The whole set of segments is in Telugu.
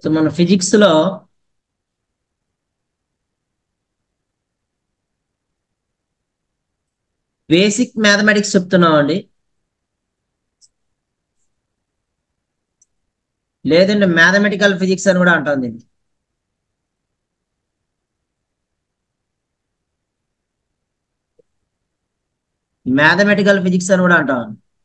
సో మన ఫిజిక్స్ లో బేసిక్ మ్యాథమెటిక్స్ చెప్తున్నాం అండి లేదంటే మ్యాథమెటికల్ ఫిజిక్స్ అని కూడా అంటాం దీన్ని మ్యాథమెటికల్ ఫిజిక్స్ అని కూడా అంటాం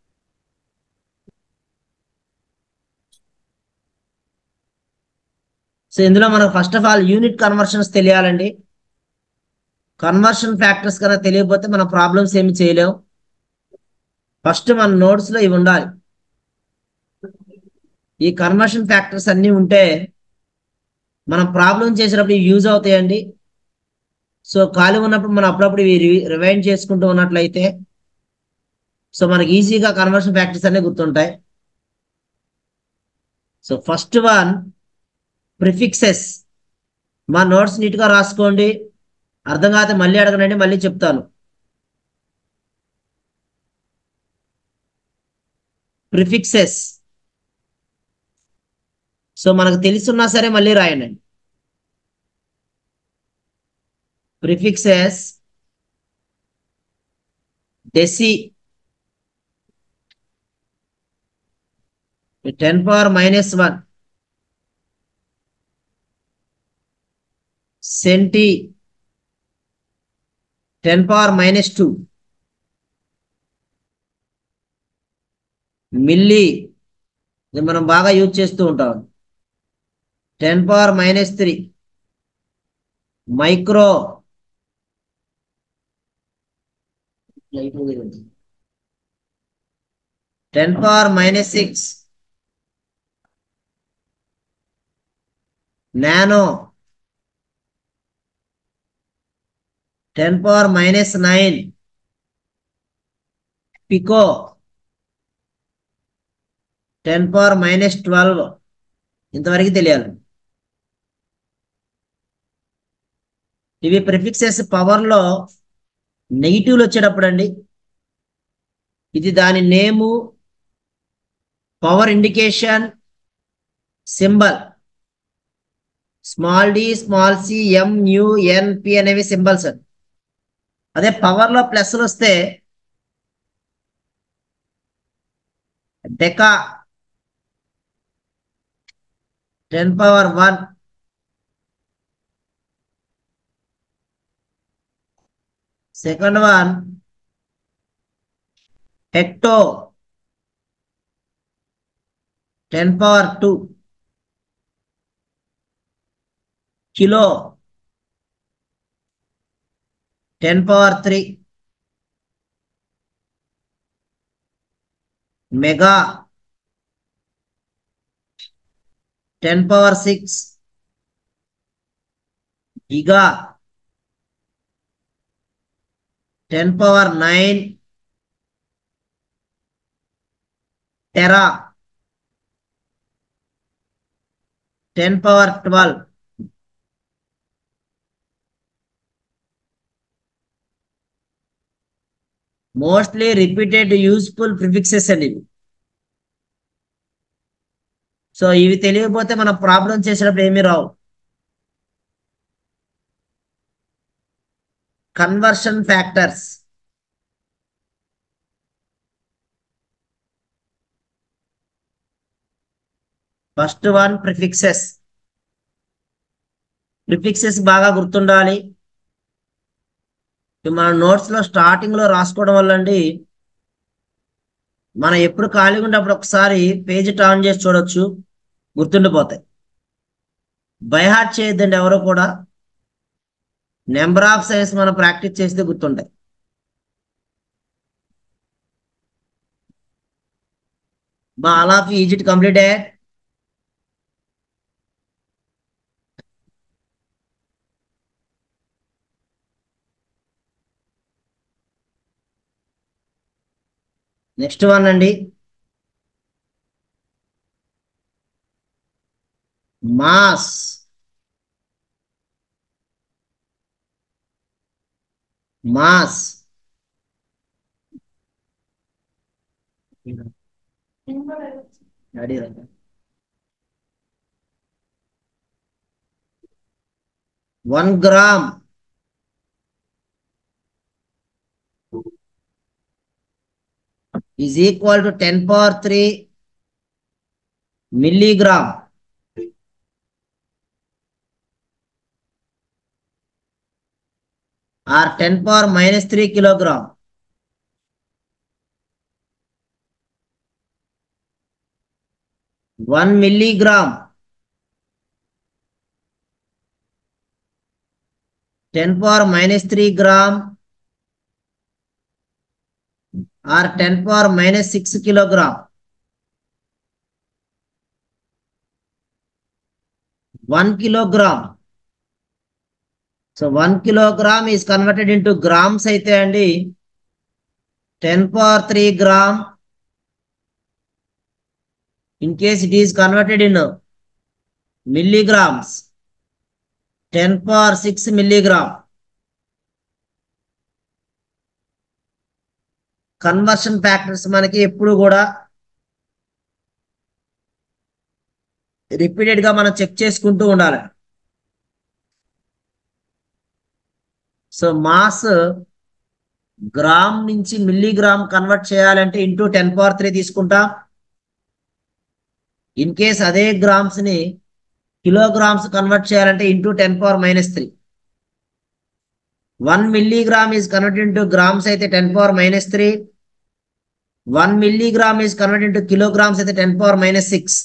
సో ఇందులో మనకు first of all unit conversions తెలియాలండి కన్వర్షన్ ఫ్యాక్టర్స్ కన్నా తెలియకపోతే మన ప్రాబ్లమ్స్ ఏమి చేయలేం ఫస్ట్ మన నోట్స్ లో ఇవి ఉండాలి ఈ కన్వర్షన్ ఫ్యాక్టర్స్ అన్నీ ఉంటే మనం ప్రాబ్లం చేసేటప్పుడు ఇవి యూజ్ అవుతాయండి సో ఖాళీ ఉన్నప్పుడు మనం అప్పుడప్పుడు ఇవి రివైండ్ చేసుకుంటూ ఉన్నట్లయితే సో మనకి ఈజీగా కన్వర్షన్ ఫ్యాక్టర్స్ అన్నీ గుర్తుంటాయి సో ఫస్ట్ వన్ ప్రిఫిక్సెస్ మా నోట్స్ నీట్గా రాసుకోండి అర్థం కాకపోతే మళ్ళీ అడగనండి మళ్ళీ చెప్తాను ప్రిఫిక్సెస్ సో మనకు తెలుసున్నా సరే మళ్ళీ రాయండి prefixes deci ten power minus one centi ten power minus two milli ఇది మనం బాగా యూజ్ చేస్తూ ఉంటాం ten power minus three micro ten power minus six nano ten power minus nine pico ten power minus twelve ఇంతవరకు తెలియాలి ఇవి ప్రిఫిక్సెస్ పవర్లో నెగిటివ్లు వచ్చేటప్పుడు అండి ఇది దాని name power indication symbol small d small c m u n p అనేవి సింబల్స్ అండి అదే పవర్లో ప్లస్లు వస్తే deca ten power one second one hecto ten power two kilo ten power three mega ten power six giga ten power nine tera ten power twelve mostly repeated useful prefixes అండి ఇవి సో ఇవి తెలియకపోతే మనం ప్రాబ్లం చేసేటప్పుడు ఏమీ రావు conversion factors first one prefixes prefixes బాగా గుర్తుండాలి మన నోట్స్ లో స్టార్టింగ్ లో రాసుకోవడం వల్ల అండి మనం ఎప్పుడు ఖాళీగా ఉన్నప్పుడు ఒకసారి పేజ్ టర్న్ చేసి చూడొచ్చు గుర్తుండిపోతాయి బైహార్ట్ చేయొద్దండి ఎవరు కూడా నెంబర్ ఆఫ్ సైన్స్ మనం ప్రాక్టీస్ చేస్తే గుర్తుంటాయి మా all of is it complete next one అండి mass mass one gram is equal to 10 power 3 milligram or 10 power minus 3 kilogram. One milligram, 10 power minus 3 gram or 10 power minus 6 kilogram. One kilogram. So one kilogram is converted into grams అయితే అండి ten power three gram in case it is converted in milligrams ten power six milligram conversion factors మనకి ఎప్పుడు కూడా రిపీటెడ్ గా మనం చెక్ చేసుకుంటూ ఉండాలి సో మాస్ గ్రామ్ నుంచి మిల్లీగ్రామ్ కన్వర్ట్ చేయాలంటే ఇంటూ టెన్ పవర్ త్రీ తీసుకుంటాం ఇన్ కేస్ అదే గ్రామ్స్ ని కిలోగ్రామ్స్ కన్వర్ట్ చేయాలంటే into ten power minus three one milligram is convert into grams అయితే ten power minus three one milligram is convert into kilograms అయితే ten power minus six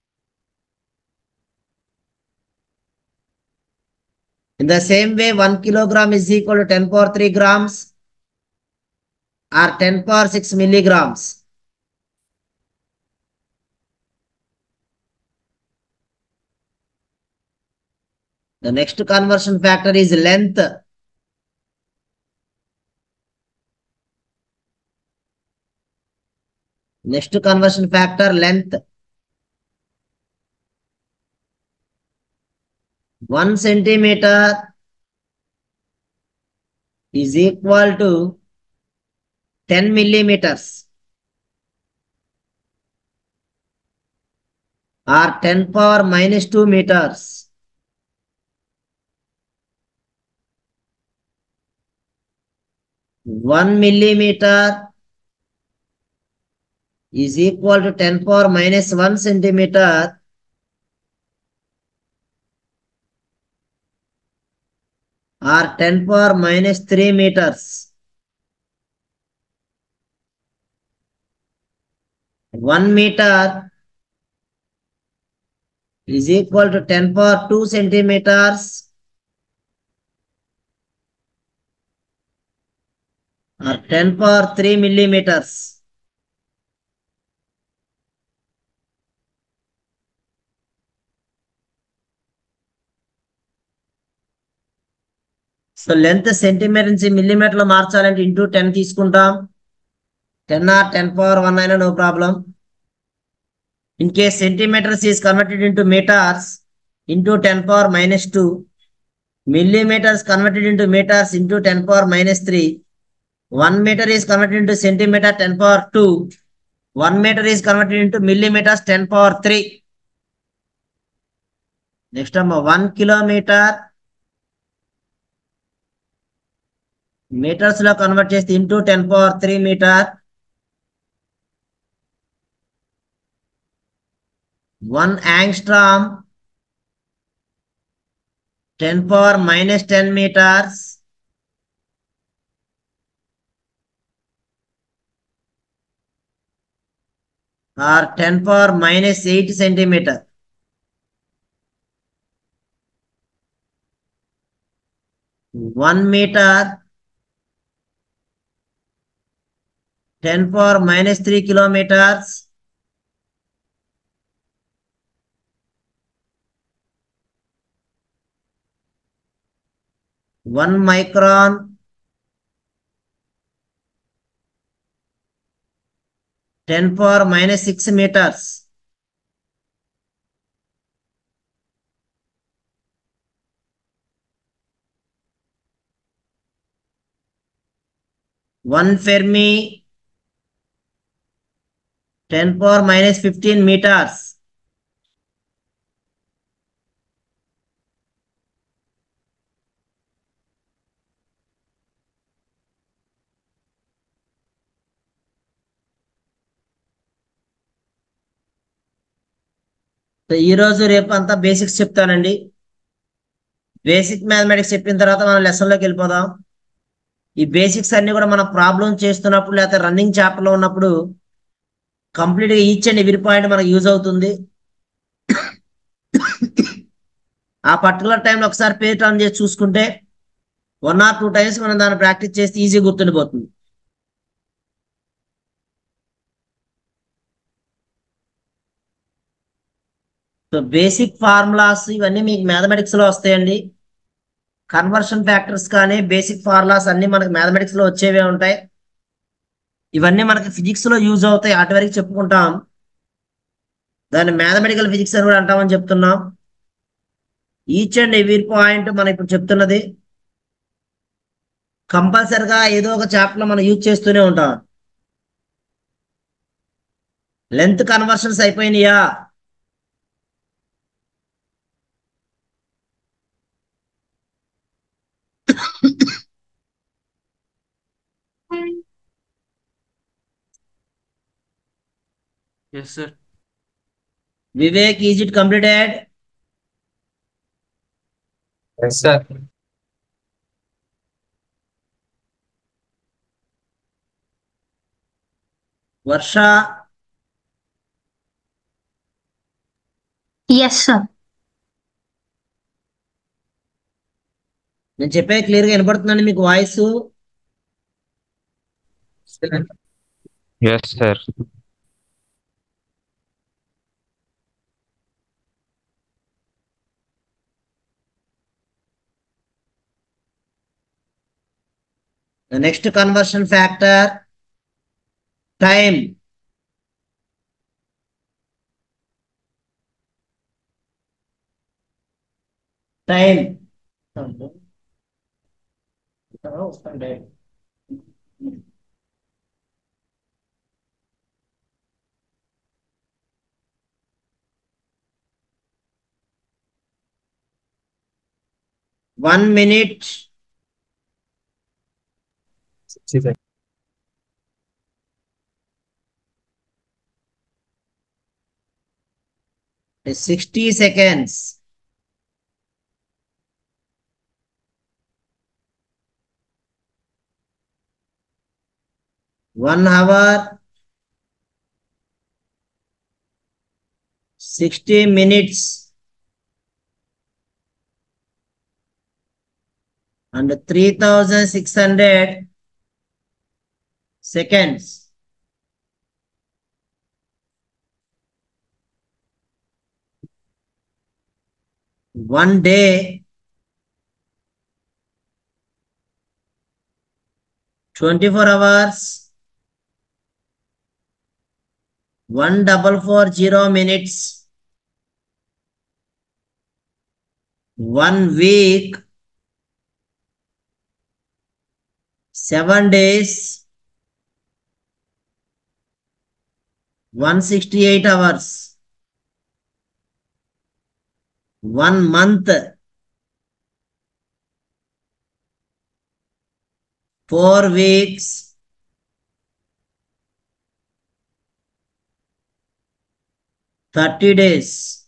In the same way, 1 kilogram is equal to 10 power 3 grams or 10 power 6 milligrams. The next conversion factor is length. Next conversion factor length. 1 centimeter is equal to 10 millimeters or 10 power minus 2 meters. One millimeter is equal to 10 power minus 1 centimeter or 10 power minus 3 meters. 1 meter is equal to 10 power 2 centimeters or 10 power 3 millimeters. So length centimetre నుంచి మిల్లీమీటర్లు మార్చాలంటే ఇంటూ టెన్ తీసుకుంటాం ten or ten power one అయినా no problem in case centimetres is converted into metres into ten power minus two millimeters converted into meters into 10 power minus 3. 1 meter is converted into centimeter 10 power 2. 1 meter is converted into millimeters 10 power 3. Next number 1 kilometer. మీటర్స్ లో కన్వర్ట్ చేస్తే into ten power three metre one angstrom ten power minus ten metres or ten power minus eight centimetre one metre ten power minus three kilometres one micron ten power minus six meters one fermi ten power minus fifteen meters సో ఈ రోజు రేపు అంతా బేసిక్స్ చెప్తానండి బేసిక్ మ్యాథమెటిక్స్ చెప్పిన తర్వాత మనం లెసన్లోకి వెళ్ళిపోదాం ఈ బేసిక్స్ అన్ని కూడా మనం ప్రాబ్లం చేస్తున్నప్పుడు లేకపోతే రన్నింగ్ చాప్టర్ లో ఉన్నప్పుడు కంప్లీట్ గా ఈచ్ అండ్ ఎవ్రీ పాయింట్ మనకు యూజ్ అవుతుంది ఆ పర్టికులర్ టైంలో ఒకసారి పే టర్న్ చేసి చూసుకుంటే వన్ ఆర్ టూ టైమ్స్ మనం దాన్ని ప్రాక్టీస్ చేస్తే ఈజీ గుర్తుండిపోతుంది సో బేసిక్ ఫార్ములాస్ ఇవన్నీ మీకు మ్యాథమెటిక్స్ లో వస్తాయండి కన్వర్షన్ ఫ్యాక్టర్స్ కానీ బేసిక్ ఫార్ములాస్ అన్ని మనకి మ్యాథమెటిక్స్ లో వచ్చేవే ఉంటాయి ఇవన్నీ మనకి ఫిజిక్స్ లో యూజ్ అవుతాయి అటు వరకు చెప్పుకుంటాం దాన్ని మ్యాథమెటికల్ ఫిజిక్స్ అని కూడా అంటామని చెప్తున్నాం ఈచ్ అండ్ ఎవ్రీ పాయింట్ మనం ఇప్పుడు చెప్తున్నది కంపల్సరిగా ఏదో ఒక చాప్టర్ లో మనం యూజ్ చేస్తూనే ఉంటాం లెంత్ కన్వర్షన్స్ అయిపోయినాయా Yes, sir. Vivek is it completed Yes, sir. Varsha Yes, sir. నేను చెప్పేది క్లియర్ గా వినపడుతుందండి మీకు voice Yes, sir. The next conversion factor, time. Time. One minute. Sixty seconds. is 60 seconds. One hour, 60 minutes, and 3600 seconds. one day 24 hours one double four zero minutes one week seven days 168 hours one month four weeks thirty days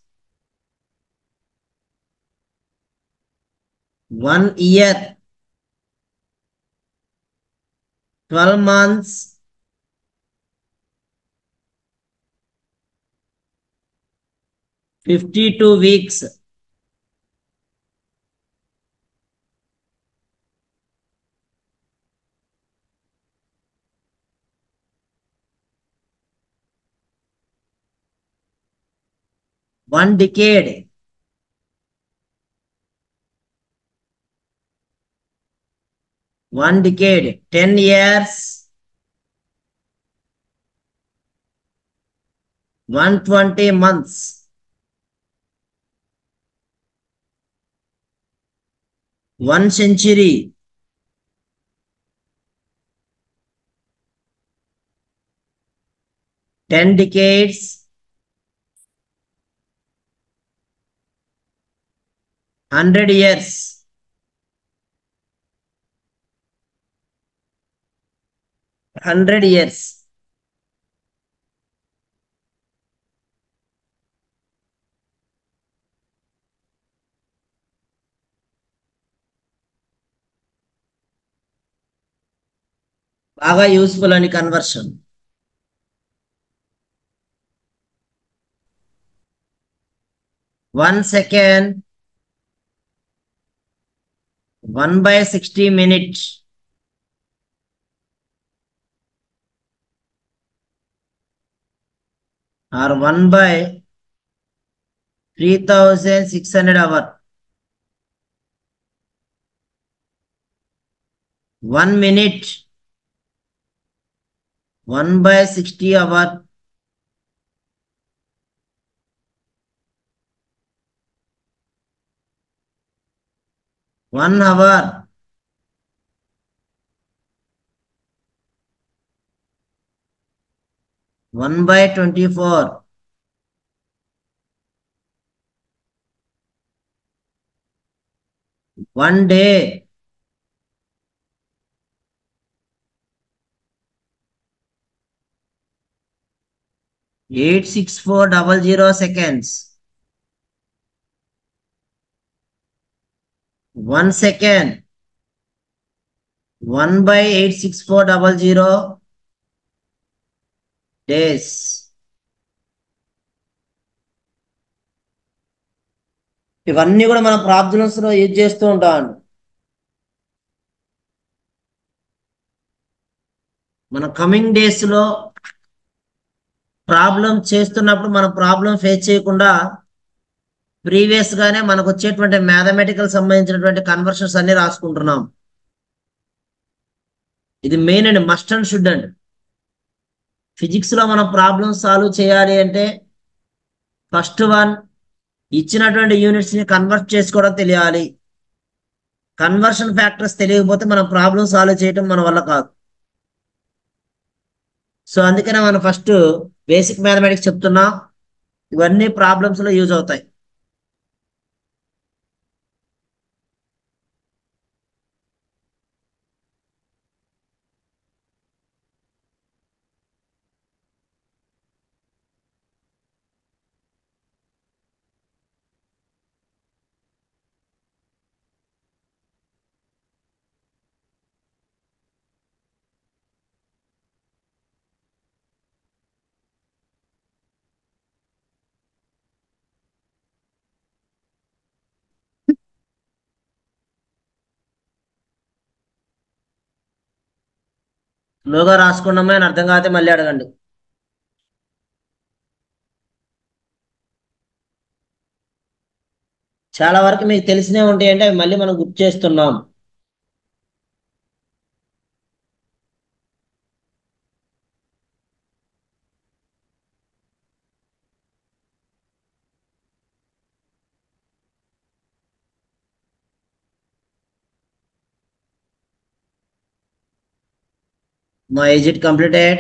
one year twelve months fifty-two weeks one decade one decade 10 years 120 months one century ten decades hundred years hundred years బాగా యూస్ఫుల్ అని conversion one second one by sixty minute or one by three thousand six hundred hour one minute one by sixty hour one hour one by twenty four one day eight six four double zero seconds one second one by eight six four double zero days ఇవన్నీ కూడా మన ప్రాబ్లమ్స్ లో యూజ్ చేస్తూ ఉంటాం మన కమింగ్ డేస్ లో ప్రాబ్లం చేస్తున్నప్పుడు మనం ప్రాబ్లం ఫేస్ చేయకుండా ప్రీవియస్ గానే మనకు వచ్చేటువంటి మ్యాథమెటికల్ సంబంధించినటువంటి కన్వర్షన్స్ అన్ని రాసుకుంటున్నాం ఇది మెయిన్ అండి మస్ట్ అండ్ షుడ్ అండి ఫిజిక్స్ లో మనం ప్రాబ్లమ్ సాల్వ్ చేయాలి అంటే ఫస్ట్ వన్ ఇచ్చినటువంటి యూనిట్స్ ని కన్వర్ట్ చేసుకోవడం తెలియాలి కన్వర్షన్ ఫ్యాక్టర్స్ తెలియకపోతే మనం ప్రాబ్లం సాల్వ్ చేయడం మన వల్ల కాదు సో అందుకనే మనం ఫస్ట్ బేసిక్ మ్యాథమెటిక్స్ చెప్తున్నాం ఇవన్నీ ప్రాబ్లమ్స్ లో యూజ్ అవుతాయి స్లోగా రాసుకున్నామా అని అర్థం కాకపోతే మళ్ళీ అడగండి చాలా వరకు మీకు తెలిసినే ఉంటాయంటే అవి మళ్ళీ మనం గుర్తు చేస్తున్నాం మా is it completed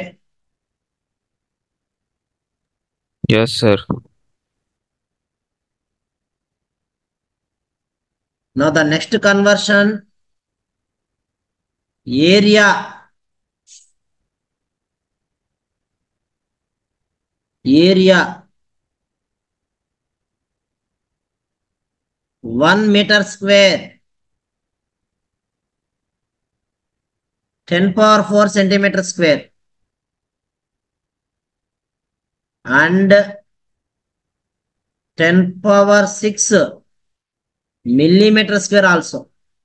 Yes, sir. now the next conversion area area 1 meter square 10 power 4 centimeter square and 10 power 6 millimeter square also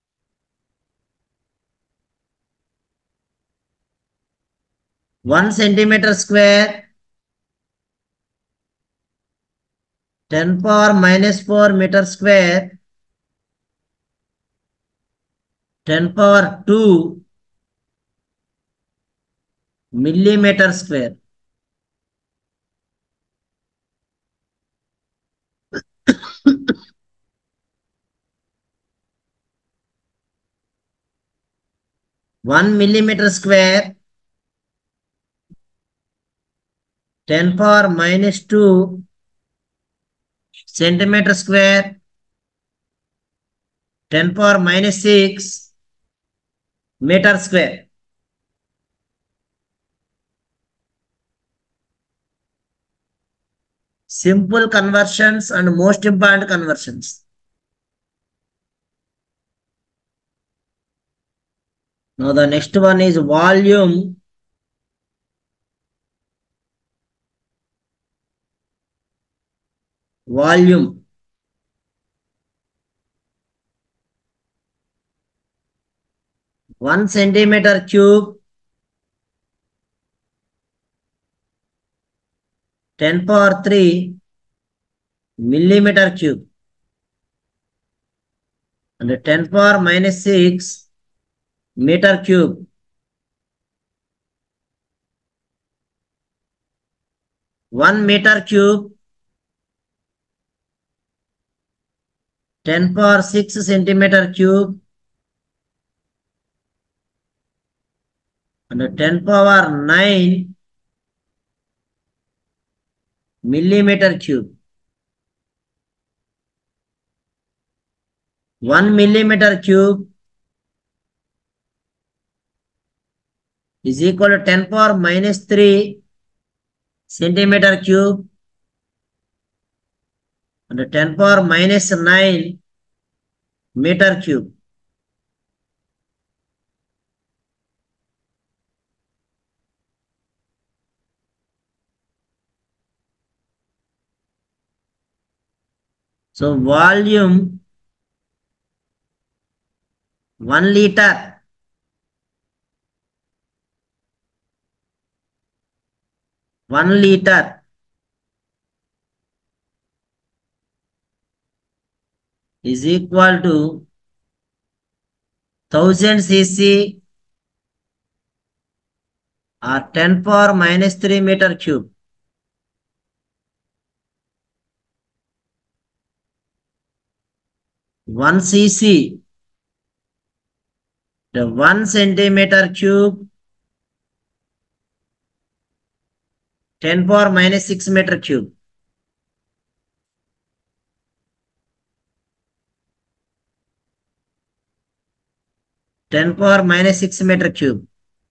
one centimeter square ten power minus four meter square ten power two millimeter square one millimeter square 10 power minus 2 centimeter square 10 power minus 6 meter square simple conversions and most important conversions Now the next one is volume. Volume. One centimeter cube. Ten power three millimeter cube. And ten power minus six meter cube. One meter cube, ten power six centimeter cube, and ten power nine millimeter cube. One millimeter cube is equal to 10 power minus 3 centimeter cube and 10 power minus 9 meter cube. So volume 1 liter one liter is equal to thousand cc or ten power minus three meter cube. One cc, the one centimeter cube 10 power minus 6 meter cube. Ten power minus six meter cube.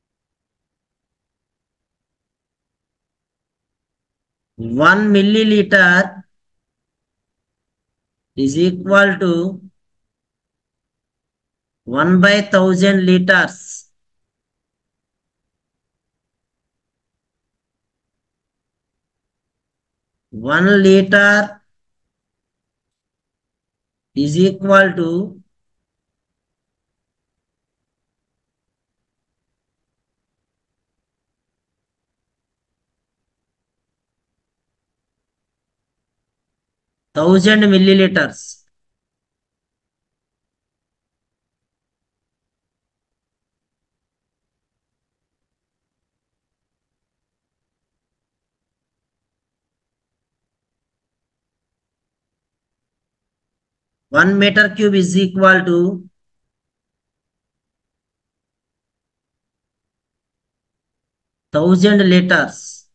One milliliter is equal to one by thousand liters. one liter is equal to thousand milliliters. One meter cube is equal to thousand liters.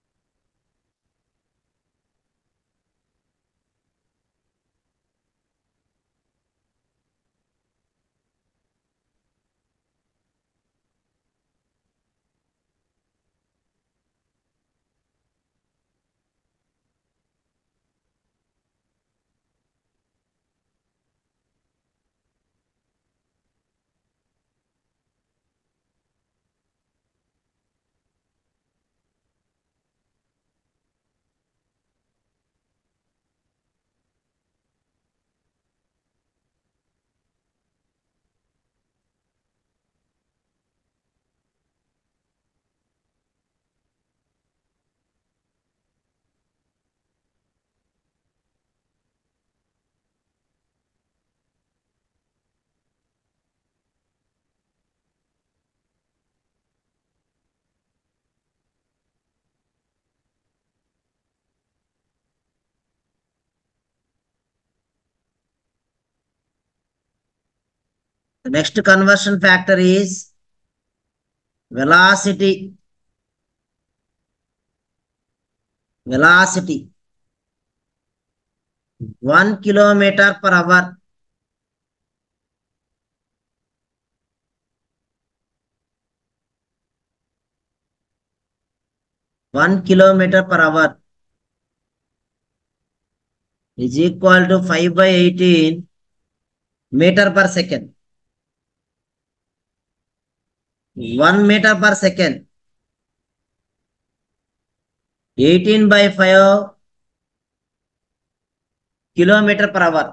The next conversion factor is velocity. Velocity. One kilometer per hour. One kilometer per hour is equal to five by eighteen meter per second. One metre per second eighteen by five kilometre per hour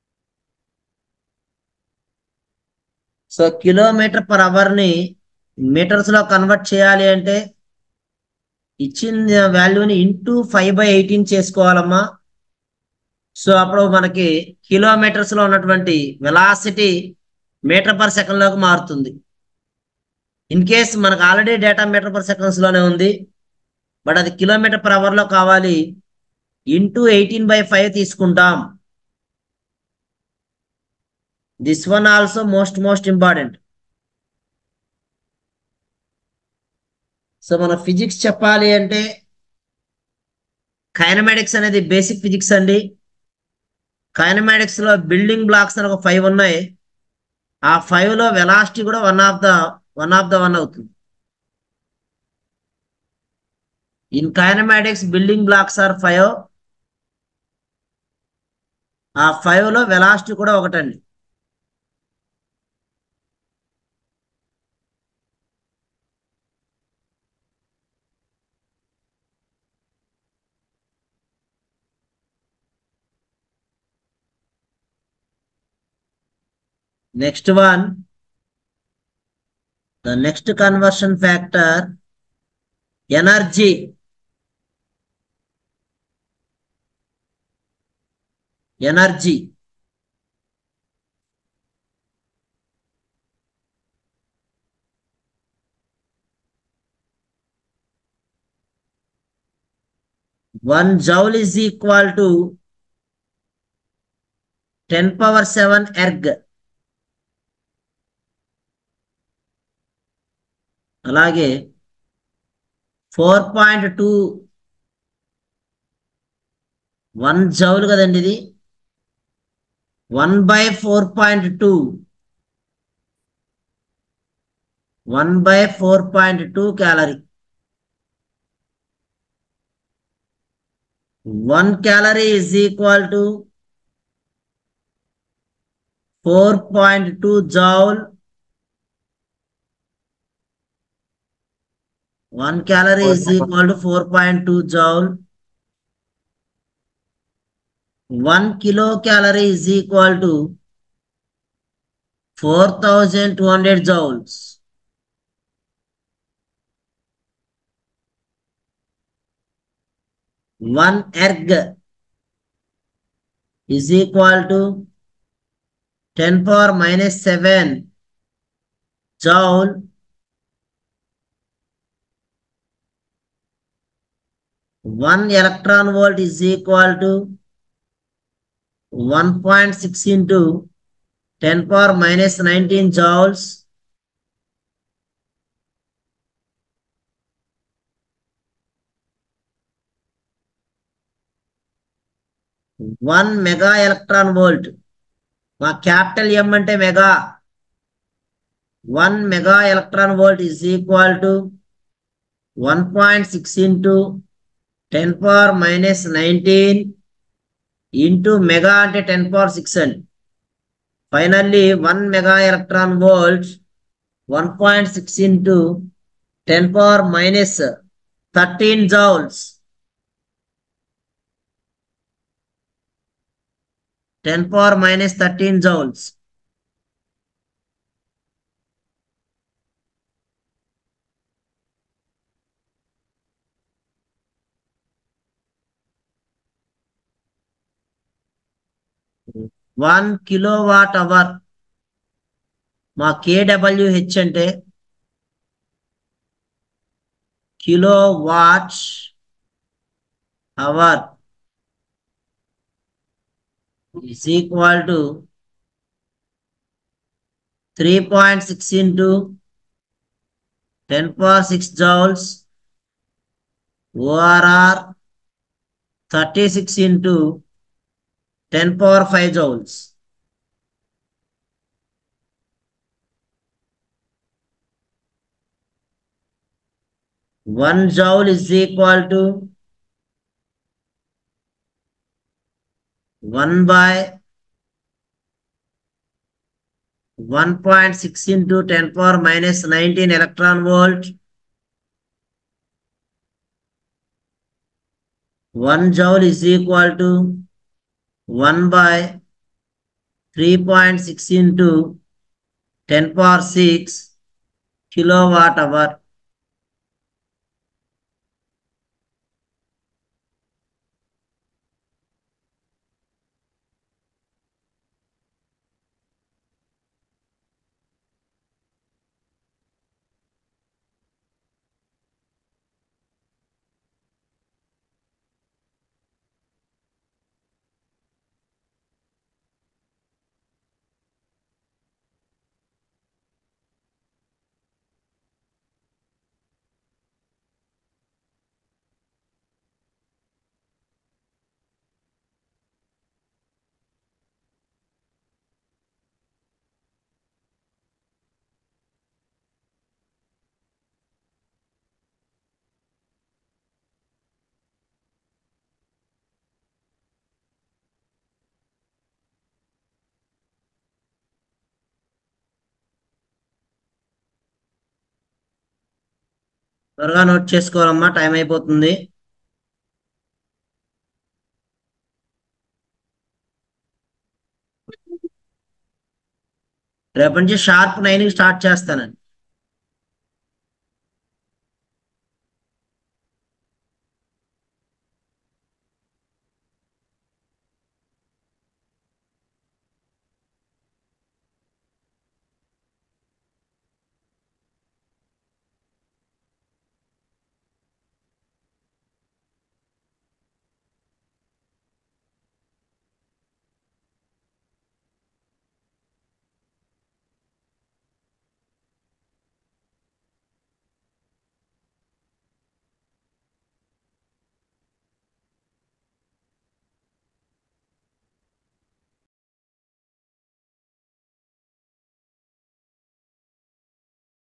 so kilometre per hour ని మీటర్స్ లో కన్వర్ట్ చేయాలి అంటే ఇచ్చిన వాల్యూని ఇంటూ ఫైవ్ బై ఎయిటీన్ చేసుకోవాలమ్మా సో అప్పుడు మనకి కిలోమీటర్స్ లో ఉన్నటువంటి వెలాసిటీ మీటర్ పర్ సెకండ్ లోకి మారుతుంది ఇన్ కేస్ మనకు already data metre per seconds లోనే ఉంది బట్ అది కిలోమీటర్ పర్ అవర్ లో కావాలి ఇంటూ ఎయిటీన్ బై ఫైవ్ తీసుకుంటాం this one also most most important so మన ఫిజిక్స్ చెప్పాలి అంటే కైనమాటిక్స్ అనేది బేసిక్ ఫిజిక్స్ అండి కైనమాటిక్స్ లో బిల్డింగ్ బ్లాక్స్ అని ఒక ఫైవ్ ఉన్నాయి ఆ ఫైవ్ లో వెలాసిటీ కూడా one of the one of the one అవుతుంది in kinematics building blocks are five ఆ ఫైవ్ లో వెలాసిటీ కూడా ఒకటండి Next one, the next conversion factor, energy. Energy. One joule is equal to 10 power 7 erg. అలాగే four point two one joule కదండి ఇది one by four point two one by four point two calorie one calorie is equal to four point two joule One calorie is equal to 4.2 joule. One kilocalorie is equal to 4,200 joules. One erg is equal to 10 power minus 7 joule one electron volt is equal to 1.6 into 10 power minus 19 joules. One mega electron volt మా క్యాపిటల్ ఎం అంటే mega one mega electron volt is equal to one point six into ten power minus nineteen into mega అంటే టెన్ పవర్ సిక్స్ అండి finally one mega electron volt one point six into ten power minus thirteen joules ten power minus thirteen joules one kilo watt hour మా కేడబ్ల్యూహెచ్ అంటే kilo watt hour is equal to 3.6 into 10 power 6 joules ORR 36 into 10 power 5 joules. One joule is equal to 1 by one point six into ten power minus nineteen electron volt one joule is equal to one by three point six into ten power six kilo watt hour త్వరగా నోట్ చేసుకోవాలమ్మా టైం అయిపోతుంది రేపటి నుంచి షార్ప్ నైన్ స్టార్ట్ చేస్తానండి